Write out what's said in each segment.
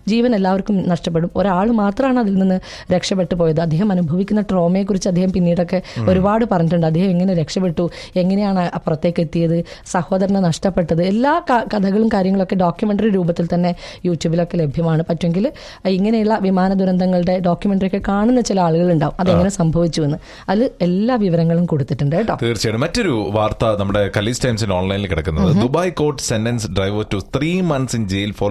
ജീവൻ എല്ലാവർക്കും നഷ്ടപ്പെടും ഒരാൾ മാത്രമാണ് അതിൽ നിന്ന് രക്ഷപ്പെട്ടു പോയത് അദ്ദേഹം അനുഭവിക്കുന്ന ട്രോമയെക്കുറിച്ച് അദ്ദേഹം പിന്നീടൊക്കെ ഒരുപാട് പറഞ്ഞിട്ടുണ്ട് അദ്ദേഹം എങ്ങനെ രക്ഷപ്പെട്ടു എങ്ങനെയാണ് അപ്പുറത്തേക്ക് എത്തിയത് സഹോദരനെ നഷ്ടപ്പെട്ടത് എല്ലാ ക- കഥകളും കാര്യങ്ങളൊക്കെ ഡോക്യുമെന്ററി രൂപത്തിൽ തന്നെ യൂട്യൂബിലൊക്കെ ലഭ്യമാണ് പറ്റുമെങ്കിൽ ഇങ്ങനെയുള്ള വിമാന ദുരന്തങ്ങളുടെ ഡോക്യുമെന്ററി ഒക്കെ കാണുന്ന ചില ആളുകളുണ്ടാവും അതെങ്ങനെ സംഭവിച്ചു എന്ന് അതിൽ എല്ലാ വിവരങ്ങളും കൊടുത്തിട്ടുണ്ട് കേട്ടോ തീർച്ചയായിട്ടും മറ്റൊരു വാർത്ത നമ്മുടെ കലീസ് ടൈംസിന് ഓൺലൈനിൽ കിടക്കുന്നത് Dubai court sentence driver to three months in jail for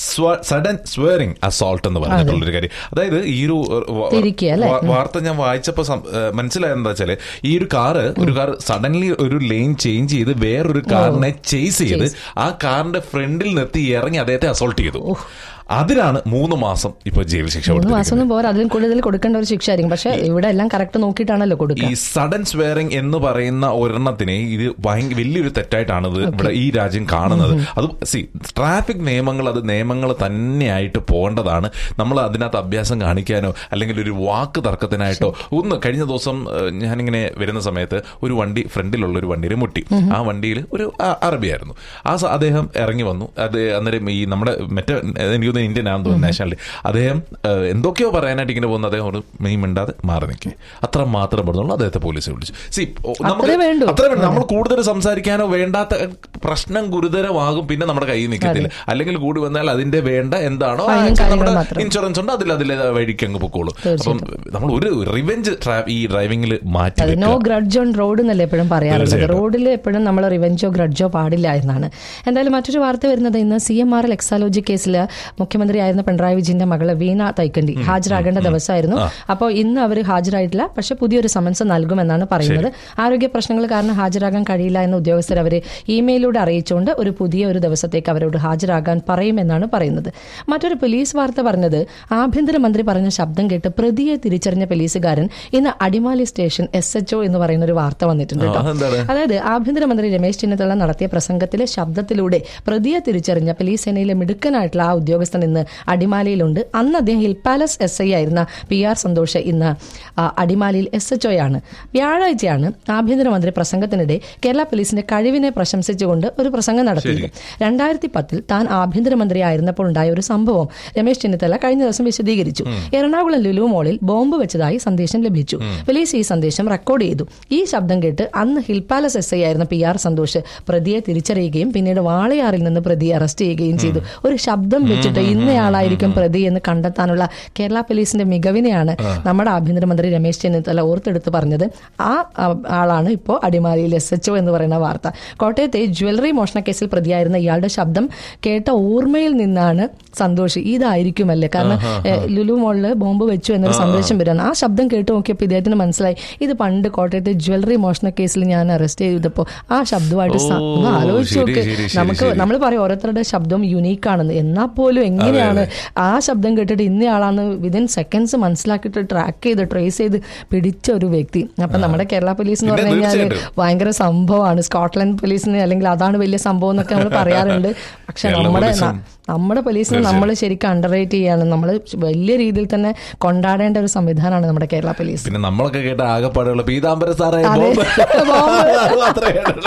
sudden swerving assault എന്ന് പറഞ്ഞിട്ടുള്ള ഒരു കാര്യം അതായത് ഈ ഒരു uh, വ- തിരിക്കുക അല്ലേ? വ- വാർത്ത ഞാൻ വായിച്ചപ്പോ സം- uh, മനസ്സിലായത് എന്താ വെച്ചാല് ഈ ഒരു കാറ് ഒരു കാർ സഡൻലി ഒരു ലെയിൻ ചേഞ്ച് ചെയ്ത് വേറൊരു കാറിനെ ചേസ് ചെയ്ത് ആ കാറിന്റെ ഫ്രണ്ടിൽ നിർത്തി ഇറങ്ങി അദ്ദേഹത്തെ അസോൾട്ട് ചെയ്തു അതിനാണ് മൂന്ന് മാസം ഇപ്പൊ ജയിൽ ശിക്ഷ മൂന്ന് കൊടുത്തിരിക്കുന്നത് മാസമൊന്നും പോരാ അതിൽ കൂടുതൽ കൊടുക്കേണ്ട ഒരു ശിക്ഷ ആയിരിക്കും പക്ഷെ ഇവിടെ എല്ലാം കറക്റ്റ് നോക്കിയിട്ടാണല്ലോ ഈ കൊടുക്കുക സഡൻ സ്വയറിംഗ് എന്ന് പറയുന്ന ഒരെണ്ണത്തിനെ ഇത് ഭയങ്കര വലിയൊരു തെറ്റായിട്ടാണ് ഇത് ഇവിടെ ഈ രാജ്യം കാണുന്നത് അത് സി ട്രാഫിക് നിയമങ്ങൾ അത് നിയമങ്ങൾ തന്നെയായിട്ട് പോകേണ്ടതാണ് നമ്മൾ അതിനകത്ത് അഭ്യാസം കാണിക്കാനോ അല്ലെങ്കിൽ ഒരു വാക്ക് തർക്കത്തിനായിട്ടോ ഒന്ന് കഴിഞ്ഞ ദിവസം ഏഹ്, ഞാനിങ്ങനെ വരുന്ന സമയത്ത് ഒരു വണ്ടി ഫ്രണ്ടിലുള്ള ഒരു വണ്ടിയിൽ മുട്ടി ആ വണ്ടിയിൽ ഒരു അ- അറബിയായിരുന്നു ആ സ- അദ്ദേഹം ഇറങ്ങി വന്നു അത് അന്നേരം ഈ നമ്മുടെ മറ്റേ എനിക്ക് തോന്നുന്നു ഇന്ത്യൻ ആണെന്ന് തോന്നുന്നു നാഷണൽ അദ്ദേഹം ഏഹ്, എന്തൊക്കെയോ പറയാനായിട്ട് ഇങ്ങനെ പോകുന്ന അദ്ദേഹം ഒരു മെയ് മിണ്ടാതെ മാറി നിൽക്കേ അത്ര മാത്രം പറഞ്ഞുള്ളൂ അദ്ദേഹത്തെ പോലീസ് വിളിച്ചു സി അത്രേ വേണ്ടൂ. അത്ര വേണ്ട നമ്മൾ കൂടുതൽ സംസാരിക്കാനോ വേണ്ടാത്ത പ്രശ്നം ഗുരുതരമാകും പിന്നെ നമ്മുടെ കയ്യിൽ നിൽക്കത്തില്ല അല്ലെങ്കിൽ കൂടി വന്നാൽ അതിന്റെ വേണ്ട എന്താണോ ആ ഫൈനും കാര്യങ്ങളും നമ്മുടെ മാത്രം. ഇൻഷുറൻസ് ഉണ്ട് അതിൽ അതിലെ വഴിക്ക് അങ്ങ് പൊക്കോളൂ അപ്പം നമ്മൾ ഒരു റിവെഞ്ച് ഈ ഡ്രൈവിംഗിൽ മാറ്റി അതെ നോ വെക്കുക. ഗ്രഡ്ജ് ഓൺ റോഡ് എന്നല്ലേ എപ്പോഴും പറയാറുള്ളത് തീർച്ചയായിട്ടും. റോഡിൽ എപ്പോഴും നമ്മൾ റിവെഞ്ചോ ഗ്രഡ്ജോ പാടില്ല എന്നാണ് എന്തായാലും മറ്റൊരു വാർത്ത വരുന്നത് ഇന്ന് C M R L Exalogic കേസിൽ മുഖ്യമന്ത്രിയായിരുന്ന പിണറായി വിജയന്റെ മകള് വീണ തൈക്കണ്ടി ഹാജരാകേണ്ട ദിവസമായിരുന്നു അപ്പോൾ ഇന്ന് അവർ ഹാജരായിട്ടില്ല പക്ഷെ പുതിയൊരു സമൻസ് നൽകുമെന്നാണ് പറയുന്നത് ആരോഗ്യ പ്രശ്നങ്ങൾ കാരണം ഹാജരാകാൻ കഴിയില്ല എന്ന ഉദ്യോഗസ്ഥർ അവരെ ഇമെയിലൂടെ അറിയിച്ചുകൊണ്ട് ഒരു പുതിയ ഒരു ദിവസത്തേക്ക് അവരോട് ഹാജരാകാൻ പറയുമെന്നാണ് പറയുന്നത് മറ്റൊരു പോലീസ് വാർത്ത പറഞ്ഞത് ആഭ്യന്തരമന്ത്രി പറഞ്ഞ ശബ്ദം കേട്ട് പ്രതിയെ തിരിച്ചറിഞ്ഞ പോലീസുകാരൻ ഇന്ന് അടിമാലി സ്റ്റേഷൻ എസ് എച്ച് എന്ന് പറയുന്ന ഒരു വാർത്ത വന്നിട്ടുണ്ട് കേട്ടോ അതെന്താണ്? അതായത് ആഭ്യന്തരമന്ത്രി രമേശ് ചെന്നിത്തല നടത്തിയ പ്രസംഗത്തിലെ ശബ്ദത്തിലൂടെ പ്രതിയെ തിരിച്ചറിഞ്ഞ പോലീസ് സേനയിലെ മിടുക്കനായിട്ടുള്ള ആ ഉദ്യോഗസ്ഥൻ ഇന്ന് അടിമാലിയിലുണ്ട് അന്ന് അദ്ദേഹം ഹിൽ പാലസ് എസ് ഐ ആയിരുന്ന പി ആർ സന്തോഷ് ഇന്ന് ആ, അടിമാലിയിൽ എസ് എച്ച് ആണ് വ്യാഴാഴ്ചയാണ് ആഭ്യന്തരമന്ത്രി പ്രസംഗത്തിനിടെ കേരള പോലീസിന്റെ കഴിവിനെ പ്രശംസിച്ചുകൊണ്ട് ഒരു പ്രസംഗം നടത്തിയത് രണ്ടായിരത്തി പത്തിൽ താൻ ആഭ്യന്തരമന്ത്രി ആയിരുന്നപ്പോൾ ഉണ്ടായ ഒരു സംഭവം രമേശ് ചെന്നിത്തല കഴിഞ്ഞ ദിവസം വിശദീകരിച്ചു എറണാകുളം ലുലു മോളിൽ ബോംബ് വെച്ചതായി സന്ദേശം ലഭിച്ചു പോലീസ് ഈ സന്ദേശം റെക്കോർഡ് ചെയ്തു ഈ ശബ്ദം കേട്ട് അന്ന് ഹിൽ പാലസ് എസ് ഐ ആയിരുന്ന പി ആർ സന്തോഷ് പ്രതിയെ തിരിച്ചറിയുകയും പിന്നീട് വാളയാറിൽ നിന്ന് പ്രതിയെ അറസ്റ്റ് ചെയ്യുകയും ചെയ്തു ഒരു ശബ്ദം വെച്ചിട്ട് ഇന്നയാളായിരിക്കും പ്രതി എന്ന് കണ്ടെത്താനുള്ള കേരള പോലീസിന്റെ മികവിനെയാണ് നമ്മുടെ ആഭ്യന്തരമന്ത്രി രമേശ് ചെന്നിത്തല ഓർത്തെടുത്ത് പറഞ്ഞത് ആ ആ, ആളാണ് ഇപ്പോൾ അടിമാലിയിൽ എസ് എച്ച് എന്ന് പറയുന്ന വാർത്ത കോട്ടയത്തെ ജ്വല്ലറി മോഷണക്കേസിൽ പ്രതിയായിരുന്ന ഇയാളുടെ ശബ്ദം കേട്ട ഓർമ്മയിൽ നിന്നാണ് സന്തോഷ് ഇതായിരിക്കുമല്ലേ കാരണം ഏ, ലുലു മോളില് ബോംബ് വെച്ചു എന്നൊരു സന്ദേശം വരാണ് ആ ശബ്ദം കേട്ട് നോക്കിയപ്പോൾ ഇദ്ദേഹത്തിന് മനസ്സിലായി ഇത് പണ്ട് കോട്ടയത്തെ ജ്വല്ലറി മോഷണ കേസിൽ ഞാൻ അറസ്റ്റ് ചെയ്തപ്പോൾ ആ ശബ്ദമായിട്ട് സ- ഓ, ഒന്ന് ആലോചിച്ച് ശരി, നോക്ക് ശരി, ശരി, നമുക്ക് ശരി. നമ്മൾ പറയും ഓരോരുത്തരുടെ ശബ്ദം യുണീക്ക് ആണെന്ന് എന്നാൽ പോലും എങ്ങനെയാണ് ആ ശബ്ദം കേട്ടിട്ട് ഇന്നയാളാന്ന് വിതിൻ സെക്കൻഡ്സ് മനസ്സിലാക്കിയിട്ട് ട്രാക്ക് ചെയ്ത് ട്രേസ് ചെയ്ത് പിടിച്ച ഒരു വ്യക്തി അപ്പൊ നമ്മുടെ കേരള പോലീസ് എന്ന് പിന്നെ പറഞ്ഞു കഴിഞ്ഞാൽ തീർച്ചയായിട്ടും. ഭയങ്കര സംഭവമാണ് സ്കോട്ട്ലൻഡ് പോലീസിന് അല്ലെങ്കിൽ അതാണ് വലിയ സംഭവം എന്നൊക്കെ നമ്മൾ പറയാറുണ്ട് പക്ഷെ കേരള നമ്മുടെ പോലീസും ന- നമ്മുടെ പോലീസിനെ നമ്മൾ ശരിക്കും അണ്ടർറേറ്റ് ചെയ്യാണ് നമ്മൾ വലിയ രീതിയിൽ തന്നെ കൊണ്ടാടേണ്ട ഒരു സംവിധാനമാണ് നമ്മുടെ കേരള പോലീസ് പിന്നെ നമ്മളൊക്കെ കേട്ട ആകെപ്പാടുള്ള പീതാംബര സാറേ അതെ. ബോംബ്. ബോംബ്. അത് മാത്രമേ കേട്ടുള്ളൂ.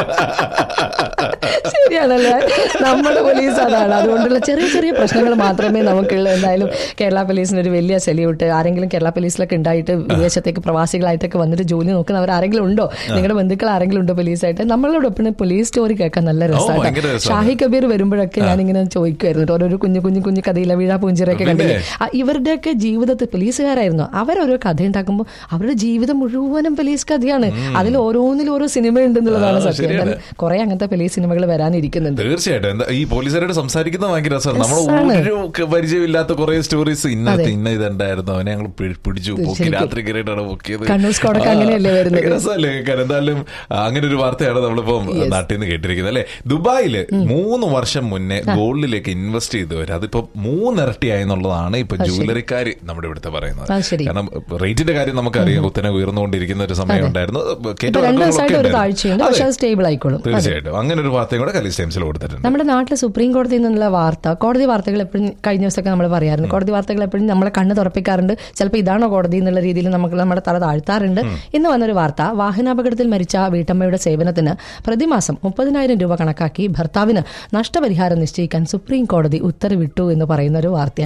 ശരിയാണല്ലേ നമ്മുടെ പോലീസ് അതാണ് അതുകൊണ്ടുള്ള ചെറിയ ചെറിയ പ്രശ്നങ്ങൾ മാത്രമേ നമുക്കുള്ളൂ എന്തായാലും കേരള പോലീസിന് ഒരു വലിയ സെല്യൂട്ട് ആരെങ്കിലും കേരള പോലീസിലൊക്കെ ഉണ്ടായിട്ട് വിദേശത്തേക്ക് പ്രവാസികളായിട്ടൊക്കെ വന്നിട്ട് ജോലി നോക്കുന്നവർ ആരെങ്കിലും ഉണ്ടോ നിങ്ങളുടെ ബന്ധുക്കൾ ആരെങ്കിലും ഉണ്ടോ പോലീസായിട്ട് നമ്മളോടൊപ്പം പോലീസ് സ്റ്റോറി കേൾക്കാൻ നല്ല ഭയങ്കര രസമാണ് രസമാണ്. ഷാഹി കബീർ വരുമ്പോഴൊക്കെ ഞാൻ ഇങ്ങനെ ചോദിക്കുമായിരുന്നു കേട്ടോ. ഓരോരോ കുഞ്ഞു കുഞ്ഞു കുഞ്ഞു കഥയില വീഴ പൂഞ്ചിറയൊക്കെ പിന്നെ? കണ്ടില്ലേ ആ, ഇവരുടെയൊക്കെ ജീവിതത്തിൽ പോലീസുകാരായിരുന്നു അവരോരോ കഥ ഉണ്ടാക്കുമ്പോൾ അവരുടെ ജീവിതം മുഴുവനും പോലീസ് കഥയാണ് അതിൽ ഓരോന്നിലും ഓരോ സിനിമ ഉണ്ടെന്നുള്ളതാണ് ആ, സത്യം ശരിയാണ്. എന്തായാലും കുറെ അങ്ങനത്തെ പോലീസ് സിനിമകൾ വരാനിരിക്കുന്നുണ്ട് തീർച്ചയായിട്ടും എന്താ ഈ പോലീസുകാരോട് സംസാരിക്കുന്നത് ഭയങ്കര രസമാണ് നമ്മൾ രസാണ്. ഒരു ക- പരിചയമില്ലാത്ത കുറെ സ്റ്റോറീസ് ഇന്നത്തെ ഇന്ന ഇതുണ്ടായിരുന്നു അവനെ ഞങ്ങൾ പിടിച്ചു പൊക്കി ശരിക്കും. രാത്രി കയറിയിട്ടാണ് പൊക്കിയത് കണ്ണൂർ സ്ക്വാഡൊക്കെ ആ, അങ്ങനെയല്ലേ വരുന്നത്? ഭയങ്കര രസമല്ലേ കേൾക്കാൻ എന്തായാലും ആ, അങ്ങനെ ഒരു വാർത്തയാണ് നമ്മളിപ്പം നാട്ടിൽ നിന്ന് കേട്ടിരിക്കുന്നത് അല്ലെ ദുബായില് മൂന്ന് വർഷം മുന്നേ ഗോൾഡിലേക്ക് ഇൻവെസ്റ്റ് ചെയ്തവർ അതിപ്പോ മൂന്നിരട്ടിയായി എന്നുള്ളതാണ് ഇപ്പൊ ജുവലറിക്കാർ നമ്മുടെ ഇവിടുത്തെ പറയുന്നത് അത് ശരി. കാരണം റേറ്റിന്റെ കാര്യം നമുക്കറിയാം കുത്തനെ ഉയർന്നുകൊണ്ടിരിക്കുന്ന ഒരു സമയം ഉണ്ടായിരുന്നു ഇപ്പൊ കേട്ടോ രണ്ടു ദിവസമായിട്ട് ഒരു ഉണ്ടായിരുന്നു. താഴ്ചയുണ്ട് അതെ. പക്ഷെ അത് സ്റ്റേബിൾ ആയിക്കോളും അതെ. തീർച്ചയായിട്ടും അങ്ങനെ ഒരു വാർത്തയും കൂടെ കലീസ് ടൈംസിൽ കൊടുത്തിട്ടുണ്ട് നമ്മുടെ നാട്ടിൽ സുപ്രീം കോടതിയിൽ നിന്നുള്ള വാർത്ത കോടതി വാർത്തകൾ എപ്പോഴും കഴിഞ്ഞ ദിവസമൊക്കെ നമ്മൾ പറയാറുണ്ട് കോടതി വാർത്തകൾ എപ്പോഴും നമ്മളെ കണ്ണ് തുറപ്പിക്കാറുണ്ട് ചിലപ്പോൾ ഇതാണോ കോടതി എന്നുള്ള രീതിയിൽ നമുക്ക് നമ്മുടെ തല താഴ്ത്താറുണ്ട് ഇന്ന് വന്നൊരു വാർത്ത വാഹനാപകടത്തിൽ മരിച്ച വീട്ടമ്മയുടെ സേവനത്തിന് പ്രതിമാസം മുപ്പതിനായിരം രൂപ കണക്കാക്കി ഭർത്താവിന് നഷ്ടപരിഹാരം നിശ്ചയിക്കാൻ സുപ്രീം കോടതി ഉത്തരവിട്ടു എന്ന് പറയുന്ന ഒരു വാർത്തയാണ്